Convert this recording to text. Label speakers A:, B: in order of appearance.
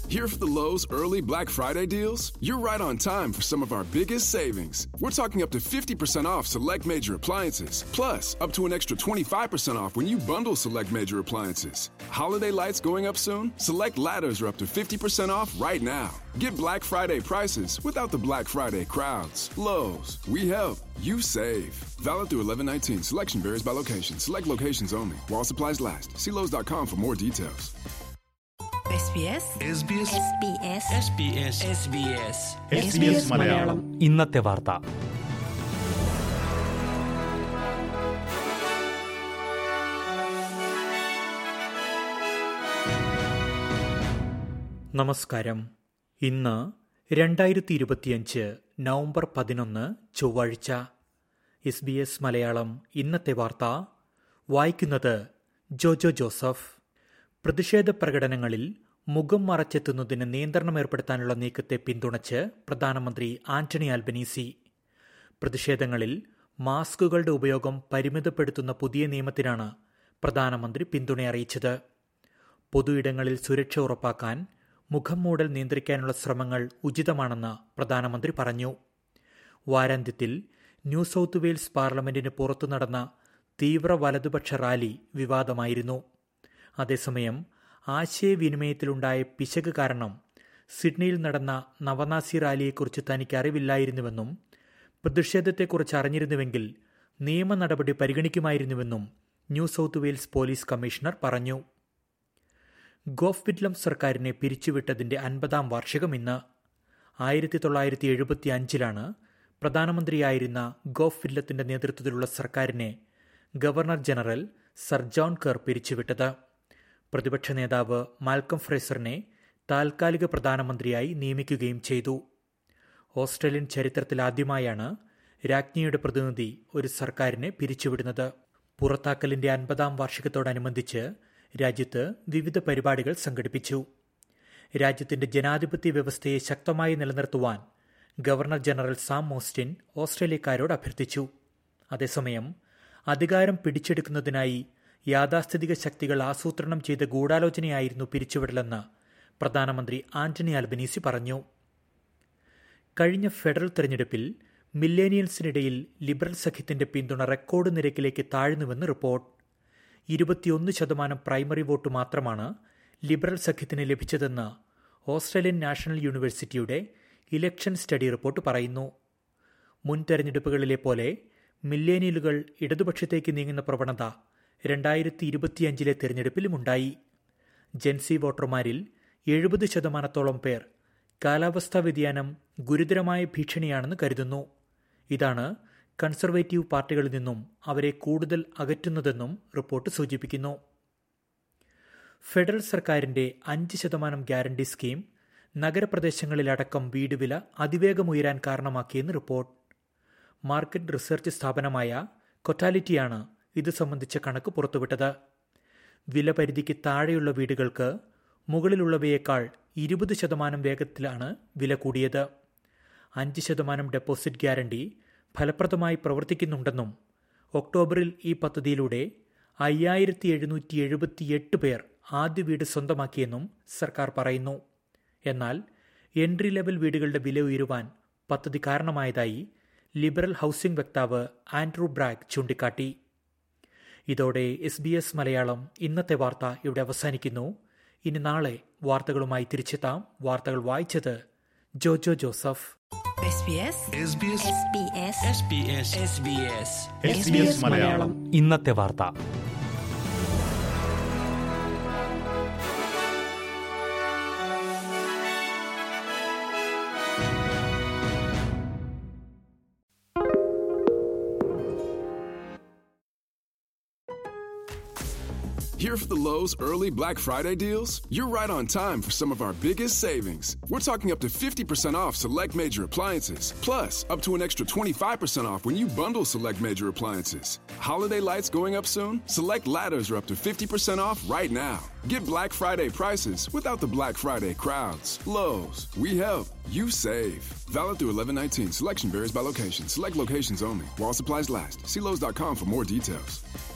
A: Here for the Lowe's early Black Friday deals? You're right on time for some of our biggest savings. We're talking up to 50% off select major appliances, plus up to an extra 25% off when you bundle select major appliances. Holiday lights going up soon? Select ladders are up to 50% off right now. Get Black Friday prices without the Black Friday crowds. Lowe's, we help, you save. Valid through 1119. Selection varies by location. Select locations only. While supplies last. See Lowe's.com for more details.
B: SBS
C: SBS
B: SBS
C: SBS
D: SBS Malayalam
E: ഇന്നത്തെ വാർത്ത നമസ്കാരം ഇന്ന് രണ്ടായിരത്തി ഇരുപത്തിയഞ്ച് November പതിനൊന്ന് ചൊവ്വാഴ്ച S B S Malayalam ഇന്നത്തെ വാർത്ത വായിക്കുന്നത് ജോജോ ജോസഫ് പ്രതിഷേധ പ്രകടനങ്ങളിൽ മുഖം മറച്ചെത്തുന്നതിന് നിയന്ത്രണം ഏർപ്പെടുത്താനുള്ള നീക്കത്തെ പിന്തുണച്ച് പ്രധാനമന്ത്രി ആന്റണി ആൽബനീസി പ്രതിഷേധങ്ങളിൽ മാസ്കുകളുടെ ഉപയോഗം പരിമിതപ്പെടുത്തുന്ന പുതിയ നിയമത്തിനാണ് പ്രധാനമന്ത്രി പിന്തുണ അറിയിച്ചത് പൊതുയിടങ്ങളിൽ സുരക്ഷ ഉറപ്പാക്കാൻ മുഖം മൂടൽ നിയന്ത്രിക്കാനുള്ള ശ്രമങ്ങൾ ഉചിതമാണെന്ന് പ്രധാനമന്ത്രി പറഞ്ഞു വാരാന്ത്യത്തിൽ ന്യൂ സൗത്ത് വെയിൽസ് പാർലമെന്റിന് പുറത്തു നടന്ന തീവ്ര വലതുപക്ഷ റാലി വിവാദമായിരുന്നു അതേസമയം ആശയവിനിമയത്തിലുണ്ടായ പിശക് കാരണം സിഡ്നിയിൽ നടന്ന നവനാസി റാലിയെക്കുറിച്ച് തനിക്ക് അറിവില്ലായിരുന്നുവെന്നും പ്രതിഷേധത്തെക്കുറിച്ച് അറിഞ്ഞിരുന്നുവെങ്കിൽ നിയമ നടപടി പരിഗണിക്കുമായിരുന്നുവെന്നും New South Wales police commissioner പറഞ്ഞു ഗോഫ് വിറ്റ്ലം സർക്കാരിനെ പിരിച്ചുവിട്ടതിന്റെ അൻപതാം വാർഷികം ഇന്ന് ആയിരത്തി തൊള്ളായിരത്തി എഴുപത്തി അഞ്ചിലാണ് പ്രധാനമന്ത്രിയായിരുന്ന ഗോഫ് വിറ്റ്ലത്തിന്റെ നേതൃത്വത്തിലുള്ള സർക്കാരിനെ ഗവർണർ ജനറൽ സർ ജോൺ കർ പിരിച്ചുവിട്ടത് പ്രതിപക്ഷ നേതാവ് മാൽക്കം ഫ്രേസറിനെ താൽക്കാലിക പ്രധാനമന്ത്രിയായി നിയമിക്കുകയും ചെയ്തു ഓസ്ട്രേലിയൻ ചരിത്രത്തിലാദ്യമായാണ് രാജ്ഞിയുടെ പ്രതിനിധി ഒരു സർക്കാരിനെ പിരിച്ചുവിടുന്നത് പുറത്താക്കലിന്റെ അൻപതാം വാർഷികത്തോടനുബന്ധിച്ച് രാജ്യത്ത് വിവിധ പരിപാടികൾ സംഘടിപ്പിച്ചു രാജ്യത്തിന്റെ ജനാധിപത്യ വ്യവസ്ഥയെ ശക്തമായി നിലനിർത്തുവാൻ ഗവർണർ ജനറൽ സാം മോസ്റ്റിൻ ഓസ്ട്രേലിയക്കാരോട് അഭ്യർത്ഥിച്ചു അതേസമയം അധികാരം പിടിച്ചെടുക്കുന്നതിനായി യാഥാസ്ഥിതിക ശക്തികൾ ആസൂത്രണം ചെയ്ത ഗൂഢാലോചനയായിരുന്നു പിരിച്ചുവിടലെന്ന് പ്രധാനമന്ത്രി ആന്റണി അൽബനീസി പറഞ്ഞു കഴിഞ്ഞ ഫെഡറൽ തെരഞ്ഞെടുപ്പിൽ മില്ലേനിയൽസിനിടയിൽ ലിബറൽ സഖ്യത്തിന്റെ പിന്തുണ റെക്കോർഡ് നിരക്കിലേക്ക് താഴ്ന്നുവെന്ന് റിപ്പോർട്ട് ഇരുപത്തിയൊന്ന് ശതമാനം പ്രൈമറി വോട്ട് മാത്രമാണ് ലിബറൽ സഖ്യത്തിന് ലഭിച്ചതെന്ന് ഓസ്ട്രേലിയൻ നാഷണൽ യൂണിവേഴ്സിറ്റിയുടെ ഇലക്ഷൻ സ്റ്റഡി റിപ്പോർട്ട് പറയുന്നു മുൻ തെരഞ്ഞെടുപ്പുകളിലെ പോലെ മില്ലേനിയലുകൾ ഇടതുപക്ഷത്തേക്ക് നീങ്ങുന്ന പ്രവണത രണ്ടായിരത്തി ഇരുപത്തിയഞ്ചിലെ തെരഞ്ഞെടുപ്പിലുമുണ്ടായി ജെൻസി വോട്ടർമാരിൽ എഴുപത് ശതമാനത്തോളം പേർ കാലാവസ്ഥാ വ്യതിയാനം ഗുരുതരമായ ഭീഷണിയാണെന്ന് കരുതുന്നു ഇതാണ് കൺസർവേറ്റീവ് പാർട്ടികളിൽ നിന്നും അവരെ കൂടുതൽ അകറ്റുന്നതെന്നും റിപ്പോർട്ട് സൂചിപ്പിക്കുന്നു ഫെഡറൽ സർക്കാരിന്റെ അഞ്ച് ശതമാനം ഗ്യാരണ്ടി സ്കീം നഗരപ്രദേശങ്ങളിലടക്കം വീട് വില അതിവേഗമുയരാൻ കാരണമാക്കിയെന്ന് റിപ്പോർട്ട് മാർക്കറ്റ് റിസർച്ച് സ്ഥാപനമായ കൊറ്റാലിറ്റിയാണ് ഇത് സംബന്ധിച്ച കണക്ക് പുറത്തുവിട്ടത് വില പരിധിക്ക് താഴെയുള്ള വീടുകൾക്ക് മുകളിലുള്ളവയേക്കാൾ ഇരുപത് ശതമാനം വേഗത്തിലാണ് വില കൂടിയത് അഞ്ച് ശതമാനം ഡെപ്പോസിറ്റ് ഗ്യാരണ്ടി ഫലപ്രദമായി പ്രവർത്തിക്കുന്നുണ്ടെന്നും ഒക്ടോബറിൽ ഈ പദ്ധതിയിലൂടെ അയ്യായിരത്തി എഴുന്നൂറ്റി എഴുപത്തിയെട്ട് പേർ ആദ്യ വീട് സ്വന്തമാക്കിയെന്നും സർക്കാർ പറയുന്നു എന്നാൽ എൻട്രി ലെവൽ വീടുകളുടെ വില ഉയരുവാൻ പദ്ധതി കാരണമായതായി ലിബറൽ ഹൗസിംഗ് വക്താവ് ആൻഡ്രൂ ബ്രാഗ് ചൂണ്ടിക്കാട്ടി ഇതോടെ എസ് ബി എസ് മലയാളം ഇന്നത്തെ വാർത്ത ഇവിടെ അവസാനിക്കുന്നു ഇനി നാളെ വാർത്തകളുമായി തിരിച്ചെത്താം വാർത്തകൾ വായിച്ചത് Jojo Joseph
B: SBS
C: SBS
B: SBS
C: SBS SBS
D: SBS Malayalam
E: ഇന്നത്തെ വാർത്ത
A: Here for the Lowe's early Black Friday deals? You're right on time for some of our biggest savings. We're talking up to 50% off select major appliances, plus up to an extra 25% off when you bundle select major appliances. Holiday lights going up soon? Select ladders are up to 50% off right now. Get Black Friday prices without the Black Friday crowds. Lowe's, we help, you save. Valid through 1119. Selection varies by location. Select locations only. While supplies last. See Lowe's.com for more details.